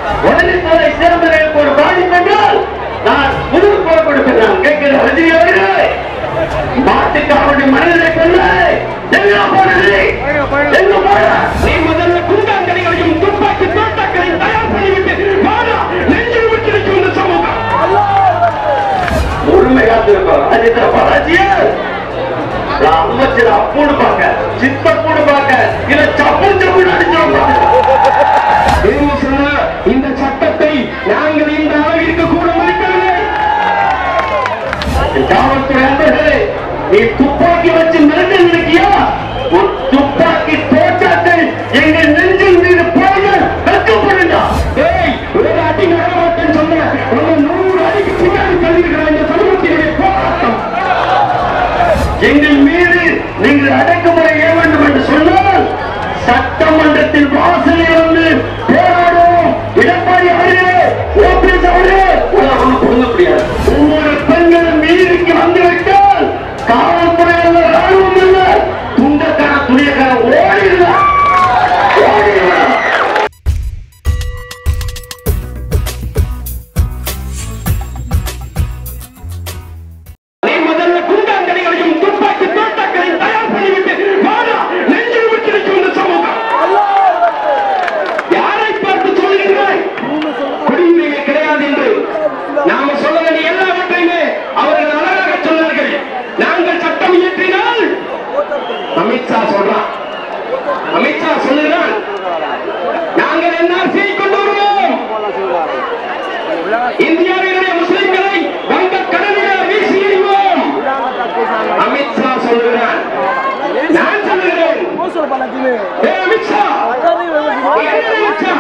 உடனே சேர்ந்தவர்களுக்கு ஒரு பாதிப்பு என்றால் நான் புது குரல் கொடுப்பேன் நான் கேட்கிற ரஜினி அவர்களே மாட்டுக்காரனுடைய மனிதனை கொள்ள எங்க போனது எங்க போன நீ முதல்ல குண்டாங்கடிகளையும் துப்பாக்கி தோட்டாக்களையும் தயார் பண்ணிவிட்டு வாடா நெஞ்சில் விட்டு இந்த சமூகம் உரிமை காத்திருக்கோம் அஜித்ர பாலாஜியே அமைச்சர் அப்பூடு பார்க்க சித்தப்பூடு பார்க்க இல்ல சப்பு சப்பு அடிச்சோம் இந்த சட்டத்தை நாங்கள் இந்த அளவிற்கு கூட மதிக்கவில்லை காவல்துறை அன்பர்களே நீ துப்பாக்கி வச்சு மிரட்ட நினைக்கியா உன் துப்பாக்கி தோட்டாக்கள் எங்கள் நெஞ்சில் மீது போய் வெட்கப்படுங்க ஏய் ஒரு அடி நடமாட்டேன்னு சொன்ன உன்னை நூறு அடிக்கு பின்னாடி தள்ளியிருக்கிற இந்த சமூகத்தினுடைய போராட்டம் எங்கள் மீது நீங்கள் அடக்குமுறை ஏ வேண்டும் என்று சொன்னால் சட்டமன்றத்தில் வாசலில் வந்து போராடுவோம் எடப்பாடி அவர்களே ஓபிஎஸ் அவர்களே உலகம் கொடுக்க முடியாது ஒவ்வொரு பெண்களும் மீதிக்கு வந்துவிட்டால் காவல்துறை அல்ல ராணுவம் அல்ல துண்டக்கார துணியக்கார ஓடிடுவார் ஓடிடுவார் நீ முதல்ல குண்டாங்கடிகளையும் துப்பாக்கி தோட்டாக்களையும் தயார் பண்ணிவிட்டு வாடா நெஞ்சில் விட்டு இந்த சமூகம் யாரை பார்த்து சொல்லுகிறாய் குடியுரிமை கிடையாது என்று நாம சொல்ல வேண்டிய எல்லாவற்றையுமே அவர்கள் அழகாக சொன்னார்கள் நாங்கள் சட்டம் இயற்றினால் அமித்ஷா சொல்றான் அமித்ஷா சொல்லுகிறான் நாங்கள் என்ஆர்சியை கொண்டு வருவோம் இந்தியாவினுடைய முஸ்லிம்களை வங்க கடலில் வீசி எறிவோம் அமித்ஷா சொல்லுகிறான் நான் சொல்லுகிறேன் ஏ அமித்ஷா என்ன அமித்ஷா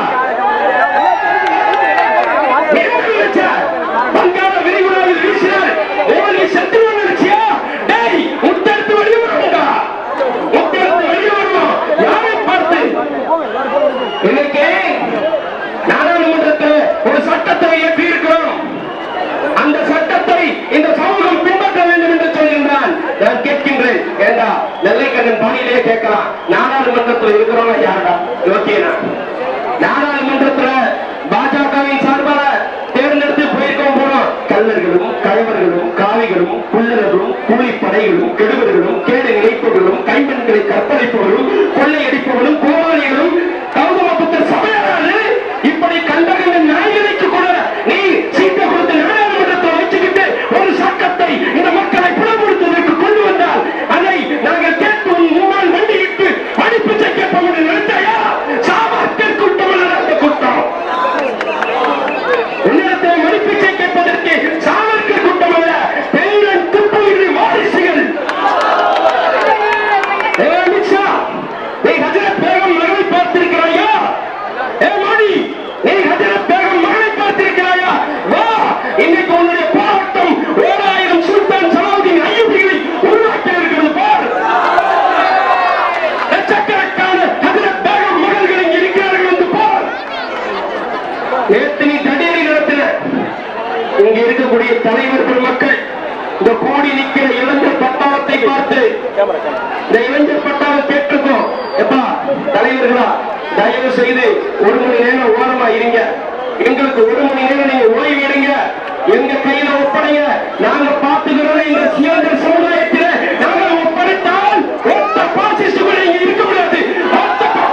என்ன அமித்ஷா வங்காள விரிகுடாவில் வீசினார் ஓடி செத்து நினைச்சியா டேய் முத்தெடுத்து வெளியே வருவோம்டா முத்தெடுத்து வெளியே வருவோம் யாரை பார்த்து இன்னைக்கு நாடாளுமன்றத்தில் ஒரு சட்டத்தை இயற்றி இருக்கிறோம் அந்த சட்டத்தை இந்த சமூகம் பின்பற்ற வேண்டும் என்று சொல்கின்றான் நான் கேட்கின்றேன் ஏண்டா நெல்லைக்கண்ணன் பாணியிலே கேட்கலாம் நாடாளுமன்றத்தில் இருக்கிறவங்க யாரா யோக்கியனா நாடாளுமன்றத்தில் பாஜகவின் சார்பாக தேர்ந்தெடுத்து போயிருக்கோம் போறோம் கல்லர்களும் கழவர்களும் காவிகளும் புல்லர்களும் கூலிப்படைகளும் கெடுவர்களும் கேடு நினைப்பவர்களும் கைம்பெண்களை கற்பழிப்பவர்களும் கொள்ளையடிப்பவர்களும் கோமாளிகளும் கௌதமபுத்த சபையாராது இப்படி கண்டகண்ட நாய்களுக்கு கூட நீ சீட்டை கொடுத்து நாடாளுமன்றத்தை வச்சுக்கிட்டு ஒரு சட்டத்தை இந்த மக்களை புலப்படுத்துவதற்கு கொண்டு வந்தால் அதை நாங்கள் கேட்டு உன் முன்னால் வண்டியிட்டு மடிப்பு கேட்போம் என்று நினைத்தாயா சாபாக்கள் கூட்டம் அல்ல அந்த கூட்டம் உன்னிடத்தை மதிப்பீட்டை கேட்பதற்கு சாவர்கர் கூட்டம் அல்ல பெண்கள் துப்புகிற வாரிசுகள் ஏ அமித்ஷா, நீ ஹஜரத் பேகம் மகளை பார்த்திருக்கிறாயா ஏ மோடி நீ ஹஜரத் பேகம் மகளை பார்த்திருக்கிறாயா வா இன்னைக்கு உன்னுடைய போராட்டம் ஓராயிரம் சுல்தான் சலாவுதீன் ஐயூபிகளை உருவாக்கி இருக்கிறது பார் லட்சக்கணக்கான ஹஜரத் பேகம் மகள்கள் இங்கே இருக்கிறார்கள் என்று பார் நேத்து நீ தடேரி நடத்தின இங்க இருக்கக்கூடிய தலைவர் பெருமக்கள் இந்த கூடி நிக்கிற இளைஞர் பட்டாளத்தை பார்த்து இந்த இளைஞர் பட்டாளம் கேட்டிருக்கோம் எப்பா தலைவர்களா தயவு செய்து ஒரு மணி நேரம் ஓரமா இருங்க எங்களுக்கு ஒரு மணி நேரம் நீங்க ஓய்வு எடுங்க எங்க கையில ஒப்படைங்க நாங்க பாத்துக்கிறோம் இந்த சுயந்திர சமுதாயத்தில் நாங்க ஒப்படைத்தால் ஒத்த பாசிஸ்ட் கூட இங்க இருக்க முடியாது ஒத்த பா-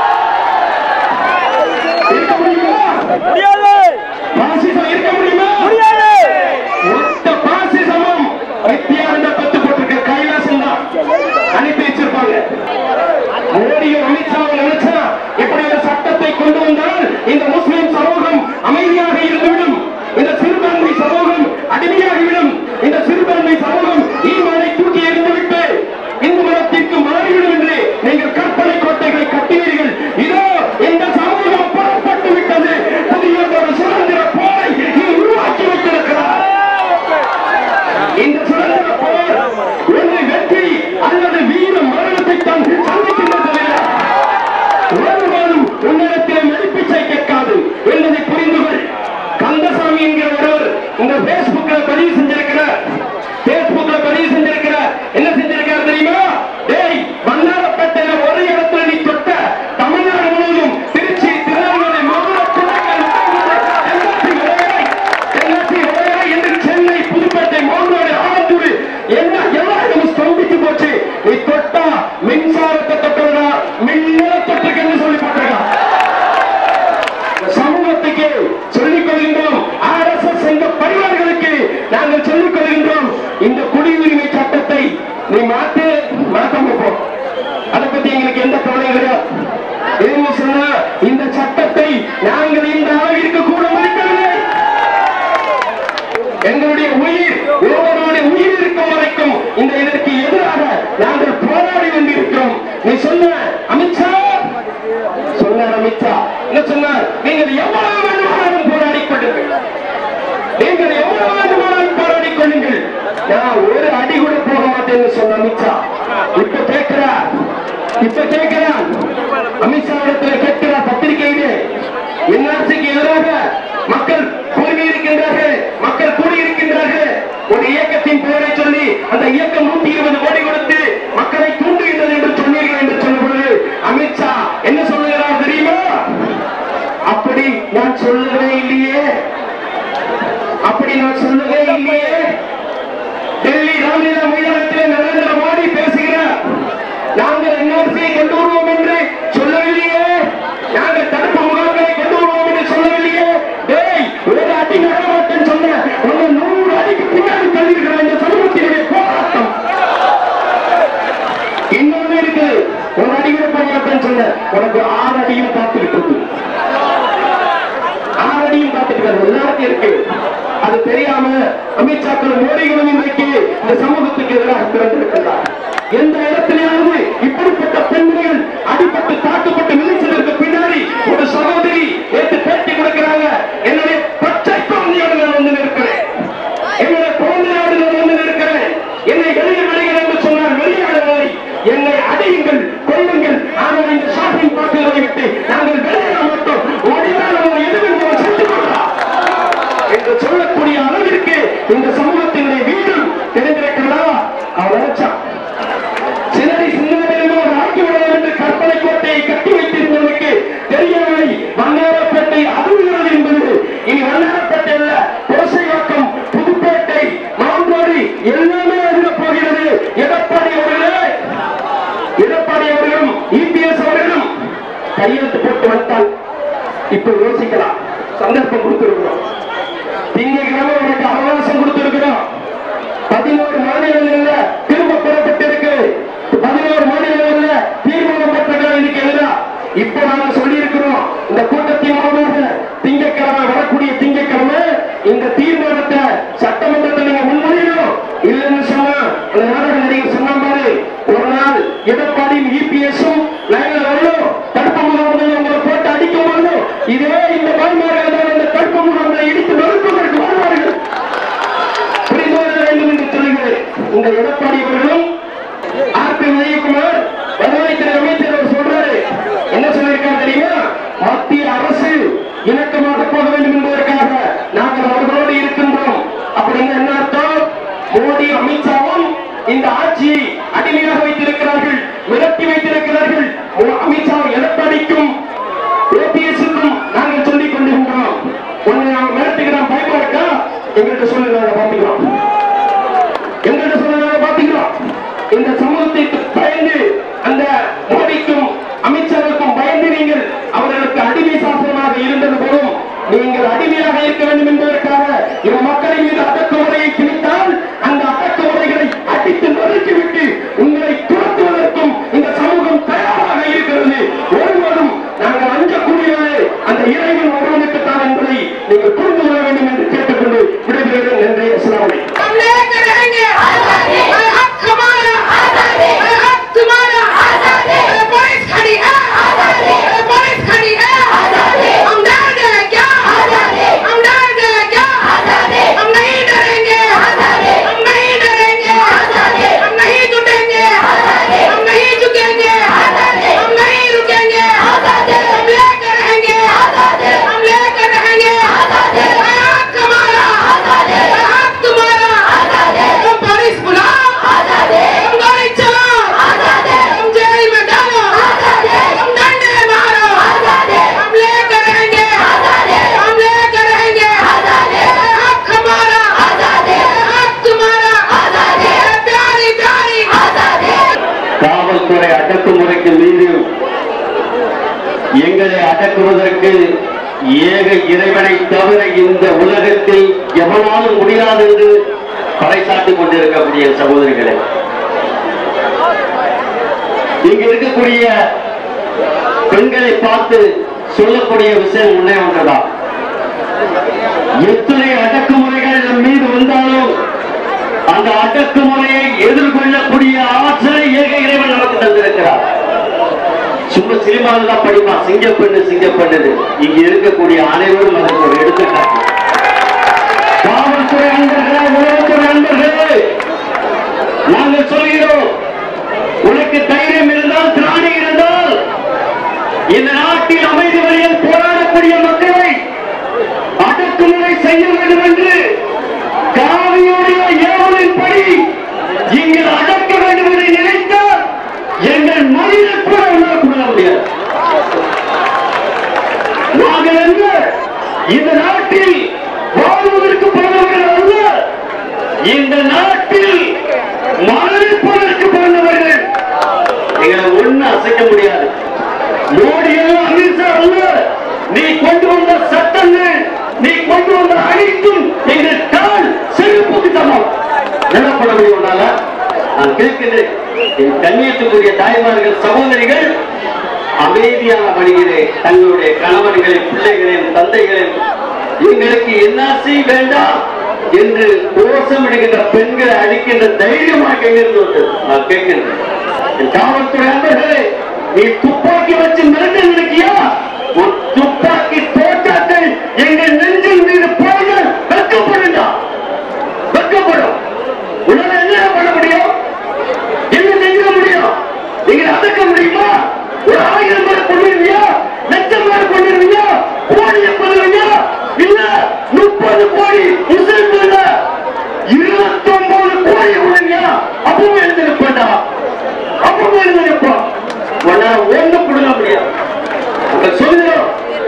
இருக்க முடியுமா பாசிசம் இருக்க முடியுமா ஒத்த பாசிசமும் நித்யானந்த பெத்து போட்டிருக்க கைலாசம் தான் அனுப்பி வச்சிருப்பாங்க மோடியும் அமித்ஷாவும் நினைச்சா இப்படி ஒரு சட்டத்தை கொண்டு வந்தால் இந்த முஸ்லிம் சமூகம் அமைதியாக இருந்துவிடும் இந்த சிறுபான்மை சமூகம் அடிமையாகிவிடும் இந்த சிறுபான்மை சமூகம் ஈமானை தூக்கி எறிந்துவிட்டு இந்து மதத்திற்கு மாறிவிடும் என்று நீங்கள் கற்பனை கோட்டைகளை கட்டினீர்கள் இதோ இந்த சமூகம் புறப்பட்டு விட்டது புதிய நான் ஒரு அடி கூட போக மாட்டேன்னு சொன்ன அமித்ஷா இப்ப கேட்கிறார் இப்ப கேட்கிறான் அமித்ஷா இடத்துல கேட்கிறார் பத்திரிகையிலே என்ஆர்சிக்கு எதிராக மக்கள் கூடியிருக்கின்றார்கள் மக்கள் கூடியிருக்கின்றார்கள் ஒரு இயக்கத்தின் பெயரை சொல்லி அந்த இயக்கம் நூத்தி இருபது கோடி கொடுத்து மக்களை தூண்டுகின்றது என்று சொன்னீர்கள் என்று சொன்ன பொழுது அமித்ஷா என்ன சொல்லுகிறார் தெரியுமா அப்படி நான் சொல்லவே இல்லையே அப்படி நான் சொல்லவே இல்லையே டெல்லி ராமலீலா மைதானத்தில் நரேந்திர மோடி பேசுகிறார் நாங்கள் என்ஆர்சியை கொண்டு வருவோம் என்று சொல்லவில்லையே நாங்கள் தடுப்பு முகாம்களை கொண்டு வருவோம் என்று சொல்லவில்லையே டேய் ஒரு அடி நடமாட்டேன்னு சொன்ன உன்னை நூறு அடிக்கு பின்னாடி தள்ளியிருக்கிற இந்த சமூகத்தினுடைய போராட்டம் இன்னொன்னு இருக்கு ஒரு அடி கூட போக மாட்டேன்னு சொன்ன உனக்கு ஆறு அடியும் காத்துக்கிட்டு இருக்கு ஆறடியும் காத்துக்கிறார் எல்லாருக்கும் இருக்கு அது தெரியாம அமித்ஷாக்கள் மோடிகளும் இன்றைக்கு இந்த சமூகத்துக்கு எதிராக திறந்திருக்கிறார் எந்த இடத்திலேயாவது இப்படிப்பட்ட பெண்கள் அடிபட்டு தாக்கப்பட்டு மிதிச்சதற்கு பின்னாடி ஒரு சகோதரி நேற்று பேட்டி கொடுக்கிறாங்க என்னுடைய பச்சை குழந்தையோடு நான் வந்து நிற்கிறேன் என்னுடைய குழந்தையோடு நான் வந்து நிற்கிறேன் என்னை வெளியே விடுகிறேன் என்று சொன்னால் வெளியாடவில்லை என்னை அடியுங்கள் கொள்ளுங்கள் ஆனால் இந்த ஷாப்பிங் பார்க்குகளை விட்டு நாங்கள் வெளியேற மாட்டோம் ஓடினால் அவங்க எதிர்த்து சென்று கொள்ளலாம் என்று சொல்லக்கூடிய அளவிற்கு இந்த சமூகத்தினுடைய வீடும் தெரிந்திருக்கிறதா அவன் நினைச்சான் சிலரை சின்னதிலுமே ஒரு ஆக்கி விடலாம் என்று கற்பனை கோட்டையை கட்டி வைத்திருந்தவனுக்கு தெரியவில்லை வண்ணாரப்பேட்டை அதுகிறது என்பது இனி வண்ணாரப்பேட்டை அல்ல புரசைவாக்கம் புதுப்பேட்டை மாந்தோடி எல்லாமே அதிர போகிறது எடப்பாடி அவர்களே எடப்பாடி அவர்களும் இபிஎஸ் அவர்களும் கையெழுத்து போட்டு வந்தால் இப்ப யோசிக்கலாம் சந்தர்ப்பம் கொடுத்திருக்கிறோம் திங்கட்கிழமை உனக்கு அவகாசம் கொடுத்திருக்கிறோம் பதினோரு மாநிலங்கள்ல திரும்ப பெறப்பட்டிருக்கு பதினோரு மாநிலங்கள்ல தீர்மானம் பெற்றங்கள் இதுக்கு எதிரா இப்ப நாங்க சொல்லி இருக்கிறோம் இந்த கூட்டத்தின் மூலமாக திங்கட்கிழமை வரக்கூடிய திங்கட்கிழமை இந்த தீர்மானத்தை சட்டமன்றத்தை நீங்க முன்மொழியணும் இல்லைன்னு சொன்னா அந்த நாடக நடிகர் சொன்ன மாதிரி ஒரு நாள் எடப்பாடியும் இபிஎஸும் லைன்ல வரணும் தடுப்பு முகாம்கள் உங்களை போட்டு அடிக்கும் போது இதே இந்த பாய்மார்கள் தான் இந்த தடுப்பு முகாம்களை இடித்து நொறுக்குவதற்கு வருவார்கள் புரிந்து கொள்ள வேண்டும் என்று சொல்லுகிறேன் இந்த எடப்பாடி அவர்களும் ஆர் பி உதயகுமார் வருவாய்த்துறை அமைச்சர் அவர் சொல்றாரு என்ன சொல்லியிருக்காரு தெரியுமா மத்திய அரசு இணக்கமாக போக வேண்டும் என்பதற்காக நாங்கள் அவர்களோடு இருக்கின்றோம் அப்படின்னு என்ன அர்த்தம் மோடி அமித்ஷாவும் இந்த ஆட்சியை அடிமையாக வைத்திருக்கிறார்கள் மிரட்டி வைத்திருக்கிறார்கள் மோ- அமித்ஷா எடப்பாடிக்கும் ஓபிஎஸ்க்கும் நாங்கள் சொல்லிக் கொண்டிருக்கிறோம் உன்னை நாங்கள் மிரட்டுகிறோம் பயமா இருக்கா எங்கள்கிட்ட சொல்லுங்க நாங்க பாத்துக்கிறோம் எங்கள்கிட்ட சொல்லுங்க நாங்க பாத்துக்கிறோம் இந்த சமூகத்திற்கு பயந்து அந்த மோடிக்கும் அமித்ஷாவுக்கும் பயந்து நீங்கள் அவர்களுக்கு அடிமை சாசனமாக இருந்தது போலும் நீங்கள் அடிமையாக இருக்க வேண்டும் என்பதற்காக இந்த மக்களின் மீது அடக்குமுறையை திணித்தால் அந்த அடக்குமுறைகளை அடித்து நொறுக்கிவிட்டு உங்களை துரத்துவதற்கும் இந்த சமூகம் தயாராக இருக்கிறது ஒருவரும் நாங்கள் அஞ்சக்கூடியது அந்த இறைவன் ஒருவனுக்குத்தான் என்பதை நீங்கள் புரிந்து கொள்ள வேண்டும் என்று கேட்டுக்கொண்டு விடைபெறுகிறேன் நன்றி அஸ்லாம் வலைக்கும் हम लेकर रहेंगे अरे हक हमारा अरे हक तुम्हारा अरे पुलिस खड़ी है अरे पुलिस खड़ी है हम डर गए क्या हम डर गए क्या हम नहीं डरेंगे हम नहीं डरेंगे हम नहीं जुटेंगे हम नहीं झुकेंगे हम नहीं रुकेंगे हम लेकर रहेंगे हम लेकर रहेंगे हक हमारा हक तुम्हारा तुम पुलिस बुलाओ तुम गोली चलाओ तुम जेल में डालो तुम डंडे मारो हम लेकर रहेंगे हम लेकर रहेंगे हक हमारा हक तुम्हारा प्यारी प्यारी காவல்துறை அடக்குமுறைக்கு மீது எங்களை அடக்குவதற்கு ஏக இறைவனை தவிர இந்த உலகத்தில் எவனாலும் முடியாது என்று பறைசாட்டிக் கொண்டிருக்கக்கூடிய சகோதரிகளே இங்கு இருக்கக்கூடிய பெண்களை பார்த்து சொல்லக்கூடிய விஷயம் ஒன்றே ஒன்றுதான் எத்தனை அடக்குமுறைகள் நம் மீது வந்தாலும் அந்த அடக்குமுறையை எதிர்கொள்ளக்கூடிய ஆற்றலை ஏக இறைவன் நமக்கு தந்திருக்கிறார் சும்மா சினிமாவில் தான் படிப்பான் சிங்கப்பெண்ணு சிங்கப்பெண்ணு இங்க இருக்கக்கூடிய அனைவரும் அதற்கு ஒரு எடுத்துக்காட்டு காவல்துறை அன்பர்களே உளவுத்துறை அன்பர்களே இந்த நாட்டில் வாழ்வதற்கு பிறந்தவர்கள் அல்ல இந்த நாட்டில் மரணிப்பதற்கு பிறந்தவர்கள் எங்களை ஒண்ணு அசைக்க முடியாது மோடியோ அமித்ஷா அல்ல நீ கொண்டு வந்த சட்டங்கள் நீ கொண்டு வந்த அனைத்தும் எங்கள் கால் செருப்புக்கு சமம் என்ன பண்ண முடியும் உன்னால? நான் கேட்கிறேன் என் கண்ணியத்துக்குரிய தாய்மார்கள் சகோதரிகள் அமைதியான வழியிலே தங்களுடைய கணவன்களின் பிள்ளைகளின் தந்தைகளின் எங்களுக்கு என்ஆர்சி வேண்டாம் என்று கோஷமிடுகின்ற பெண்களை அடிக்கின்ற தைரியமாக எங்கிருந்து வந்தது நான் கேட்கின்றேன் என் காவல்துறை அன்பர்களே நீ துப்பாக்கி வச்சு மிரட்ட நினைக்கியா உன் துப்பாக்கி தோட்டாக்கள் எங்கள் நெஞ்சின் மீது போய்கள் வெட்கப்படுங்க வெட்கப்படும் உடனே என்ன பண்ண முடியும் என்ன செஞ்சிட முடியும் நீங்க அதக்க முடியுமா ஒரு ஆயிரம் பேர் கொண்டிருவியா லட்சம் பேர் கொண்டிருவியா கோடியை கொள்ளுவியா இல்ல முப்பது கோடி முஸ்லிம்கள் இருபத்தி ஒன்பது கோடி கொள்ளுவியா அப்பவும் எழுந்து நிற்பா அப்பவும் எழுந்து நிற்போம் உன்னால ஒண்ணு கொடுக்க முடியாது உங்க சொல்லுகிறோம்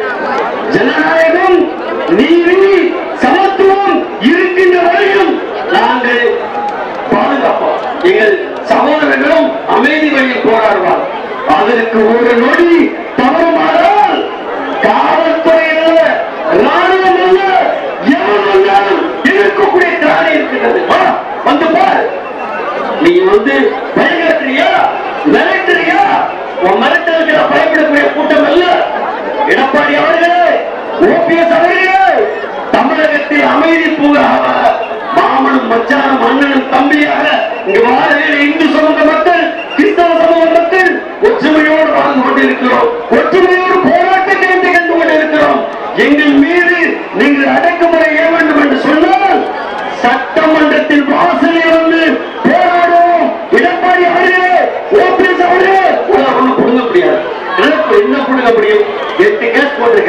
ஜனநாயகம் நீதி சமத்துவம் இருக்கின்ற வரையும் நாங்கள் பாதுகாப்போம் எங்கள் சகோதரர்களும் அமைதி வழியில் போராடுவார் அதற்கு ஒரு நொடி தவறுமாறால் காவல்துறை அல்ல ராணுவம் அல்ல எவன் வந்தாலும் இருக்கக்கூடிய திராணி இருக்கிறது வா, வந்து பார் நீ வந்து பயங்கரத்திரியா மிரட்டுறியா உன் மிரட்டலுக்கு நான் பயப்படக்கூடிய கூட்டம் அல்ல எடப்பாடி அவர்களே ஓபிஎஸ் அவர்களே தமிழகத்தில் அமைதி பூங்காக மாமனும் மச்சானும் அண்ணனும் தம்பியாக இங்கு வாழ்கிற இந்து சமூக மக்கள் கிறிஸ்தவ சமூக மக்கள் ஒற்றுமையோடு வாழ்ந்து கொண்டிருக்கிறோம் ஒற்றுமையோடு போராட்டத்தை கண்டு கொண்டிருக்கிறோம் எங்கள் மீது நீங்கள் அடக்குமுறை ஏ வேண்டும் என்று சொன்னால் சட்டமன்றத்தின் வாசலில் வந்து போராடுவோம் எடப்பாடி அவர்களே ஓபிஎஸ் அவர்களே உங்களை ஒண்ணு கொடுங்க முடியாது எனக்கு என்ன கொடுக்க முடியும் எட்டு கேஸ் போட்டிருக்க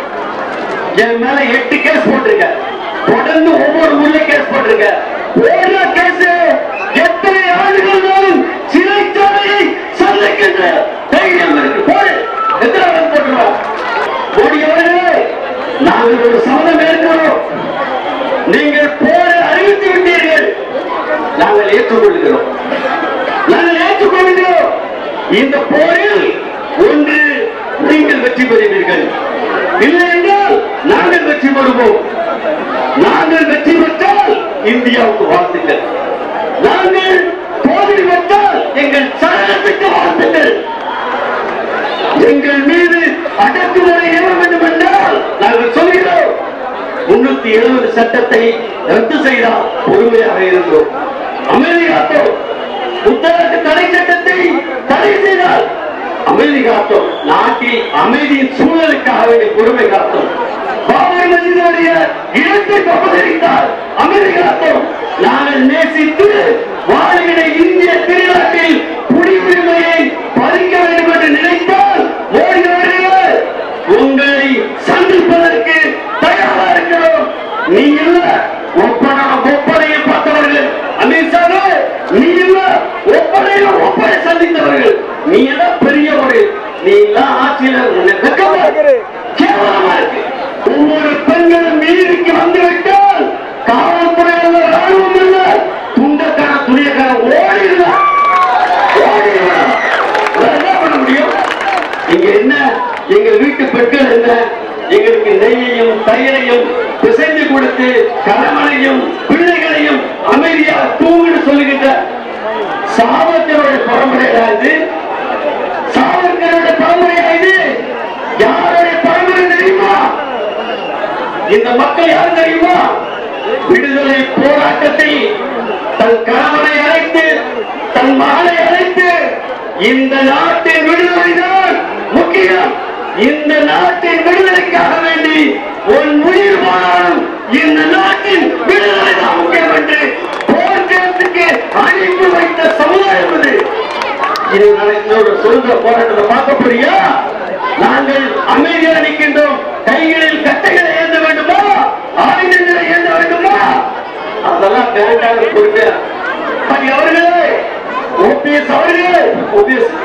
என் மேல எட்டு கேஸ் போட்டிருக்க தொடர்ந்து ஒவ்வொரு ஊர்ல கேஸ் போட்டிருக்க போடுற கேஸ் எத்தனை ஆண்டுகள் சிறைச்சாலையை சந்திக்கின்ற தைரியம் இருக்கு போடு எத்தனை ஆண்டு போட்டுருவோம் மோடி அவர்களே நாங்கள் ஒரு சம்மதம் ஏற்கிறோம் நீங்கள் போரை அறிவித்து விட்டீர்கள் நாங்கள் ஏற்றுக்கொள்கிறோம் நாங்கள் ஏற்றுக்கொள்கிறோம் இந்த போரில் ஒன்று நீங்கள் வெற்றி பெறுவீர்கள் இல்லை என்றால் நாங்கள் வெற்றி பெறுவோம் நாங்கள் வெற்றி பெற்றால் இந்தியாவுக்கு வாழ்த்துக்கள் நாங்கள் தோல்வி பெற்றால் எங்கள் சரணத்துக்கு வாழ்த்துக்கள் எங்கள் மீது அடக்குமுறை ஏற வேண்டும் என்றால் நாங்கள் சொல்கிறோம் முன்னூத்தி எழுபது சட்டத்தை ரத்து செய்தால் பொறுமையாக இருந்தோம் அமைதி காத்தோம் புத்தகத்து தடை சட்டத்தை தடை செய்தால் அமைதி காத்தோம் நாட்டில் அமைதியின் சூழலுக்காக வேண்டிய பொறுமை காத்தோம் பாபர் மசீதுடைய இடத்தை அபகரித்தால் அமைதி காத்தோம் நாங்கள் நேசித்து வாழ்கிற இந்திய திருநாட்டில் குடியுரிமையை பறிக்க வேண்டும் என்று நினைத்தால் மோடி அவர்களே உங்களை சந்திப்பதற்கு தயாரா இருக்கிறோம் நீ இல்ல ஒப்பனா ஒப்பனையை பார்த்தவர்கள் அமித்ஷாவே நீ இல்ல ஒப்பனையில ஒப்பனை சந்தித்தவர்கள் நீ எல்லாம் பெரிய ஒரு நீ எல்லாம் ஆட்சியில உன்னை வெக்கமா இருக்கு கேவலமா இருக்கு ஒவ்வொரு பெண்களும் நீதிக்கு வந்துவிட்டால் காவல்துறை அல்ல ராணுவம் இல்ல துண்டக்கார துணியக்கார ஓடிடுதான் ஓடிடுதான் வேற என்ன பண்ண முடியும் இங்க என்ன எங்கள் வீட்டு பெண்கள் என்ன எங்களுக்கு நெய்யையும் தயிரையும் பிசைந்து கொடுத்து கணவனையும் பிள்ளைகளையும் அமைதியாக தூங்குன்னு சொல்லுகின்ற சாவத்தினுடைய பரம்பரையா இது சாவத்தினுடைய பரம்பரையா இது யாருடைய பரம்பரை தெரியுமா இந்த மக்கள் யார் தெரியுமா விடுதலை போராட்டத்தை தன் கணவனை அழைத்து தன் மகளை அழைத்து இந்த நாட்டின் விடுதலைதான் முக்கியம் இந்த நாட்டின் விடுதலைக்காக வேண்டி உன் உயிர் போனாலும் இந்த நாட்டின் விடுதலை தான் முக்கியம் என்று போர்க்களத்துக்கு அனுப்பி வைத்த சமுதாயம் இது இது நடக்கிற சுதந்திர போராட்டத்தை பார்க்க போறியா நாங்கள் அமைதியாக நிற்கின்றோம் கைகளில் கட்டைகளை ஏந்த வேண்டுமா ஆயுதங்களை ஏந்த வேண்டுமா அதெல்லாம் கரெக்டாக பொறுமையா அது அவர்களே ஓபிஎஸ் அவர்களே ஓபிஎஸ்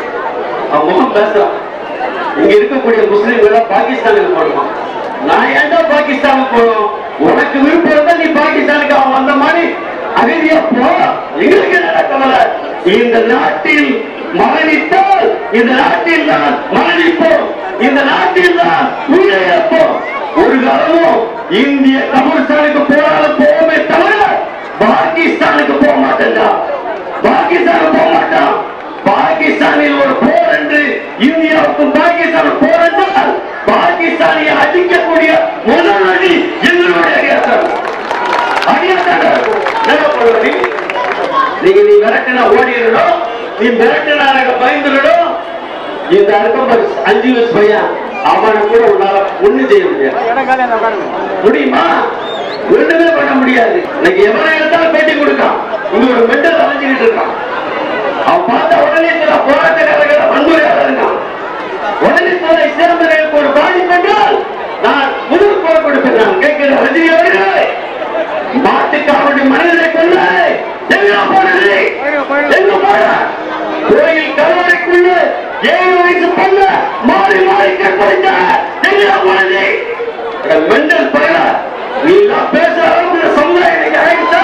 அவன் பேசுறான் இங்க இருக்கக்கூடிய முஸ்லீம்கள் பாகிஸ்தானுக்கு போடுவான் நான் ஏன்டா பாகிஸ்தான் பாகிஸ்தானுக்கு போகணும் உனக்கு விருப்பம் இருந்தா நீ பாகிஸ்தானுக்கு அவன் வந்த மாதிரி அகதியா போ எங்களுக்கு என்ன கவலை இந்த நாட்டில் மரணித்தால் இந்த நாட்டில் தான் மரணிப்போம் இந்த நாட்டில் தான் உயிரிழப்போம் ஒரு காலமும் இந்திய கம்யூனிஸ்டானுக்கு போனாலும் போவோமே தவிர பாகிஸ்தானுக்கு போக மாட்டேன்டா பாகிஸ்தானுக்கு போக மாட்டான் பாகிஸ்தானில் ஒரு போர் என்று இந்தியாவுக்கும் பாகிஸ்தான் போர் என்றால் பாகிஸ்தானியை அடிக்கக்கூடிய முதல் அடி எங்களுடைய அடியாட்டம் அடியாட்டம் நிலப்படுவதி நீங்க நீ மிரட்டினா ஓடிடணும் நீ மிரட்டினா எனக்கு பயந்துடணும் இந்த அர்த்தம் பாரு, அஞ்சு வயசு பையன் அவனை கூட உன்னால ஒண்ணு செய்ய முடியாது முடியுமா ஒண்ணுமே பண்ண முடியாது இன்னைக்கு எவனை எடுத்தாலும் பேட்டி கொடுக்கான் இங்க ஒரு மெண்டல் அலைஞ்சுக்கிட்டு இருக்கான் அவன் பார்த்த உடனே சில போராட்டக்காரர்கள் வன்முறையாக இருக்கான் உடனே சில இஸ்லாமியர்களுக்கு ஒரு பாதிப்பு என்றால் நான் முதல் குரல் கொடுப்பேன் நான் கேட்கிற ரஜினி அவர்களே மாட்டுக்காவடி மனிதனை கொள்ள எங்க போனது எங்க போன கோயில் கருவறைக்குள்ள ஏழு வயசு பொண்ணு மாறி மாறி கற்பழித்த எங்க போனது மெண்டல் பயிர நீ எல்லாம் பேசுற அளவுக்கு இந்த சமுதாயம் இன்னைக்கு ஆயிடுச்சா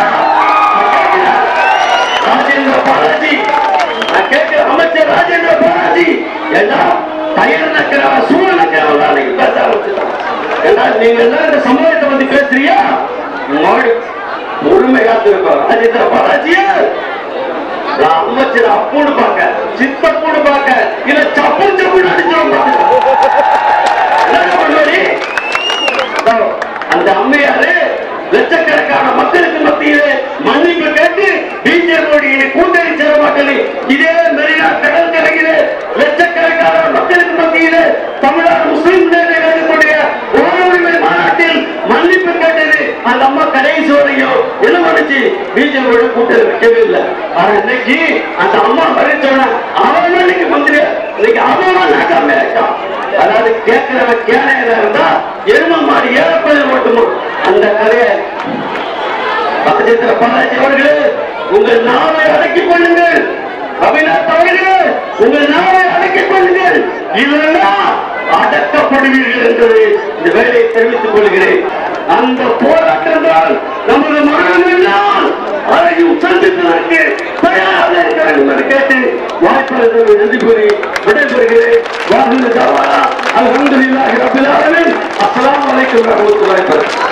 ராஜேந்திர பாலாஜி நான் கேட்கிற அமைச்சர் ராஜேந்திர பாலாஜி ஏண்டா தயிர் நக்கிற சூழல் நக்கிறவங்க அன்னைக்கு பேச ஆரம்பிச்சுட்டான் ஏண்டா நீங்க எல்லாம் இந்த சமுதாயத்தை பத்தி பேசுறியா மாடு பொறுமை காத்திருக்கோம் ராஜேந்திர பாலாஜியே நான் அமைச்சர் அப்பூடு பார்க்க சித்தப்பூடு பார்க்க இல்ல சப்பு சப்புன்னு அடிச்சிடும் என்ன பண்ணுவடி அந்த அம்மையாரு லட்சக்கணக்கான மக்களுக்கு மத்தியிலே மன்னிப்பு கேட்டு பிஜேபியுடைய கூட்டணி சேர மாட்டேன் இதே மெரினா கடல் கரையிலே லட்சக்கணக்கான மக்களுக்கு மத்தியிலே தமிழ்நாடு முஸ்லிம் முன்னேற்ற கழகத்துடைய உரிமை மாநாட்டில் மன்னிப்பு கேட்டது அந்த அம்மா கடைசி வரையும் என்ன பண்ணுச்சு பிஜேபியோட கூட்டணி வைக்கவே இல்லை ஆனா இன்னைக்கு அந்த அம்மா மறைச்சோட அவன் இன்னைக்கு மந்திரி இன்னைக்கு அவன் நாட்டாம இருக்கான் அதாவது கேட்கிறவன் கேனையில இருந்தா எரும மாறி ஏறப்பதில் ஓட்டுமா அந்த கதையை பக்கத்தில் பாலாஜி அவர்களே உங்கள் நாவை அடக்கிக் கொள்ளுங்கள் அபிநாத் அவர்களே உங்கள் நாவை அடக்கிக் கொள்ளுங்கள் இதெல்லாம் அடக்கப்படுவீர்கள் என்பதை இந்த வேலையை தெரிவித்துக் கொள்கிறேன் அந்த போராட்டம் தான் நமது மரணமெல்லாம் அதையும் சந்திப்பதற்கு தயாராக இருக்க வேண்டும் என்று கேட்டு வாய்ப்புகளுக்கு நன்றி கூறி விடைபெறுகிறேன் வாழ்ந்து அல்ஹம்துலில்லாஹி ரப்பில் ஆலமீன் அஸ்ஸலாமு அலைக்கும் வரஹ்மத்துல்லாஹி வபரகாத்துஹு